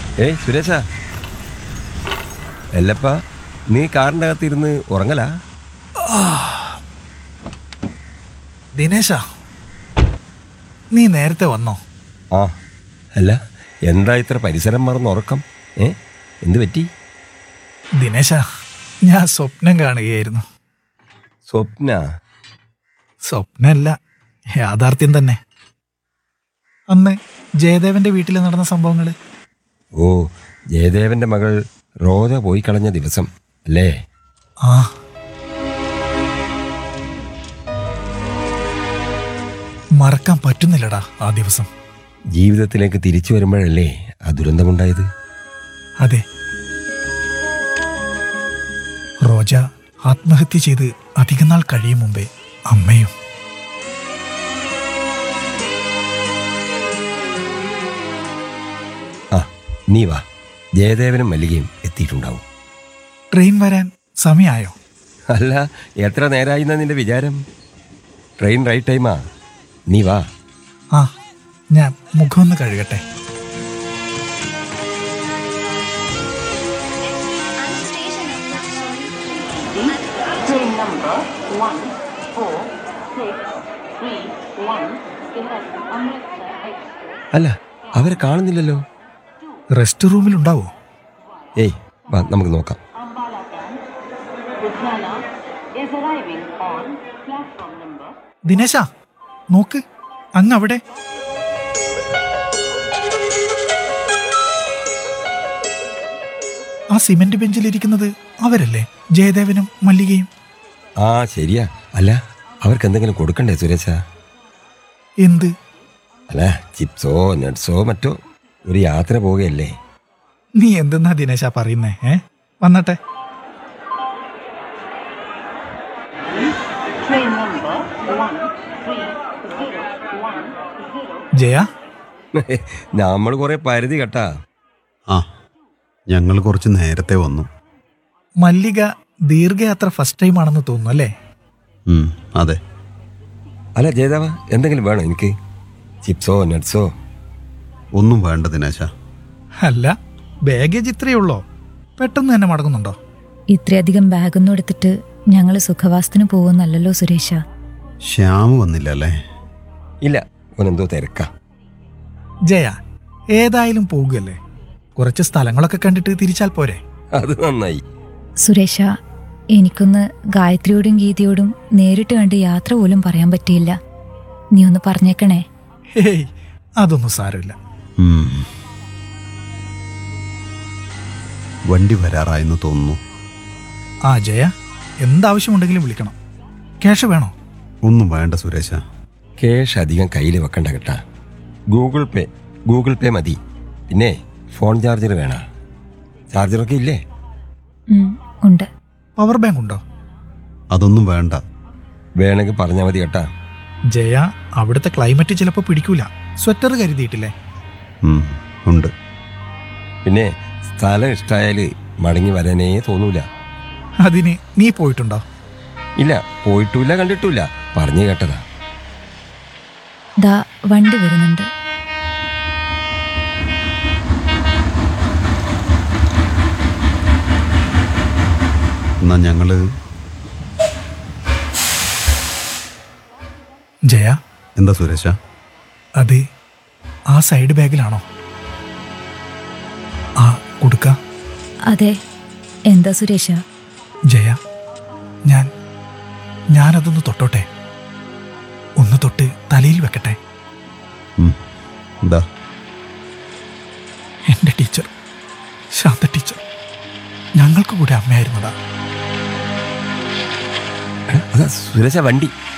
ഏയ് സുരേഷ എല്ലപ്പ നീ കാറിൻ്റെ അകത്തിരുന്ന് ഉറങ്ങലാ ദിനേശ നീ നേരത്തെ വന്നോ ആ അല്ല എന്താ ഇത്ര പരിസരം മറന്ന് ഉറക്കം ഏ എന്ത് പറ്റി ദിനേശ ഞാൻ സ്വപ്നം കാണുകയായിരുന്നു സ്വപ്ന സ്വപ്നമല്ല യാഥാർത്ഥ്യം തന്നെ അന്ന് ജയദേവന്റെ വീട്ടിൽ നടന്ന സംഭവങ്ങൾ ഓ ജയദേവന്റെ മകൾ റോജ പോയി കളഞ്ഞ ദിവസം അല്ലേ ആ മറക്കാൻ പറ്റുന്നില്ലടാ ആ ദിവസം ജീവിതത്തിലേക്ക് തിരിച്ചു വരുമ്പോഴല്ലേ ആ ദുരന്തമുണ്ടായത് അതെ റോജ ആത്മഹത്യ ചെയ്ത് അധികം നാൾ കഴിയും മുമ്പേ അമ്മയും ആ നീ വാ ജയദേവനും മല്ലികയും എത്തിയിട്ടുണ്ടാവും ട്രെയിൻ വരാൻ സമയമായോ അല്ല എത്ര നേരമായി എന്നാ നിന്റെ വിചാരം ട്രെയിൻ റൈറ്റ് ടൈമാ നീ വാ ആ ഞാൻ മുഖമൊന്ന് കഴുകട്ടെ Train number one four six three one direct Amritsar Express. അല്ല അവരെ കാണുന്നില്ലല്ലോ റെസ്റ്റ് റൂമിലുണ്ടാവോ ഏയ് വാ നമുക്ക് നോക്കാം Ambala Camp. Ludhiana is arriving on platform number ദിനേശ നോക്ക് അങ്ങ് അവിടെ ആ സിമന്റ് ബെഞ്ചിലിരിക്കുന്നത് അവരല്ലേ ജയദേവനും മല്ലികയും ആ ശരിയാ അല്ല അവർക്ക് എന്തെങ്കിലും കൊടുക്കണ്ടേ സുരേശ എന്ത് അല്ല ചിപ്സോ നട്സോ മറ്റോ ഒരു യാത്ര പോവുകയല്ലേ നീ എന്തെന്നാ ദിനേശ പറയുന്നേ ഏ വന്നട്ടെ train number one three zero one zero Jaya നമ്മൾ കുറെ പരിധി കേട്ടാ ആ ഞങ്ങൾ കുറച്ച് നേരത്തെ വന്നു മല്ലിക ദീർഘയാത്ര ഫസ്റ്റ് ടൈം ആണെന്ന് തോന്നുന്നു അല്ലേ ഉം, അതെ അല്ല ജയദേവ എന്തെങ്കിലും വേണോ എനിക്ക് ചിപ്സോ നട്സോ ഒന്നും വേണ്ട ദിനേശ അല്ല ബാഗേജ് ഇത്രയേ ഉള്ളോ പെട്ടെന്ന് തന്നെ മടങ്ങുന്നുണ്ടോ ഇത്രയധികം ബാഗൊന്നും എടുത്തിട്ട് ഞങ്ങൾ സുഖവാസത്തിന് പോകുന്നല്ലോ സുരേഷ ശ്യാം വന്നില്ല അല്ലേ ഇല്ല ഓനെന്തോ തിരക്കാ ജയ ഏതായാലും പോകുകയല്ലേ കുറച്ച് സ്ഥലങ്ങളൊക്കെ കണ്ടിട്ട് തിരിച്ചാൽ പോരെ അത് നന്നായി സുരേഷ എനിക്കൊന്ന് ഗായത്രിയോടും ഗീതയോടും നേരിട്ട് കണ്ട് യാത്ര പോലും പറയാൻ പറ്റിയില്ല നീ ഒന്ന് പറഞ്ഞേക്കണേ ഹേയ് അതൊന്നും സാരമില്ല ഉം. വണ്ടി വരാറായെന്ന് തോന്നുന്നു ആ ജയ എന്താവശ്യമുണ്ടെങ്കിലും വിളിക്കണം ക്യാഷ് വേണോ ഒന്നും വേണ്ട സുരേശ ക്യാഷ് അധികം കയ്യിൽ വെക്കണ്ട കേട്ടാ ഗൂഗിൾ പേ ഗൂഗിൾ പേ മതി പിന്നെ ഫോൺ ചാർജർ വേണ ചാർജറൊക്കെ ഇല്ലേ ഉം, ഉണ്ട് പവർ ബാങ്ക് ഉണ്ടോ അതൊന്നും വേണ്ട വേണമെങ്കിൽ പറഞ്ഞാൽ മതി കേട്ടാ ജയ അവിടുത്തെ ക്ലൈമറ്റ് ചിലപ്പോൾ പിടിക്കൂല സ്വെറ്റർ കരുതിയിട്ടില്ലേ ഉം, ഉണ്ട് പിന്നെ സ്ഥലം ഇഷ്ടമായാൽ മടങ്ങി വരാനേ തോന്നൂല അതിന് നീ പോയിട്ടുണ്ടോ ഇല്ല പോയിട്ടില്ല കണ്ടിട്ടില്ല പറഞ്ഞു കേട്ടതാ ദാ വണ്ടി വരുന്നുണ്ട് എന്നാ ഞങ്ങള് ജയ എന്താ സുരേശ അത് ആ സൈഡ് ബാഗിലാണോ ആ കൊടുക്ക അതെ എന്താ സുരേഷ ജയ ഞാൻ ഞാനതൊന്ന് തൊട്ടോട്ടെ ഒന്ന് തൊട്ട് തലയിൽ വെക്കട്ടെ ഉം, എന്താ എൻ്റെ ടീച്ചർ ശാന്ത ടീച്ചർ ഞങ്ങൾക്ക് കൂടെ അമ്മയായിരുന്നതാ അതാ സുരേഷ വണ്ടി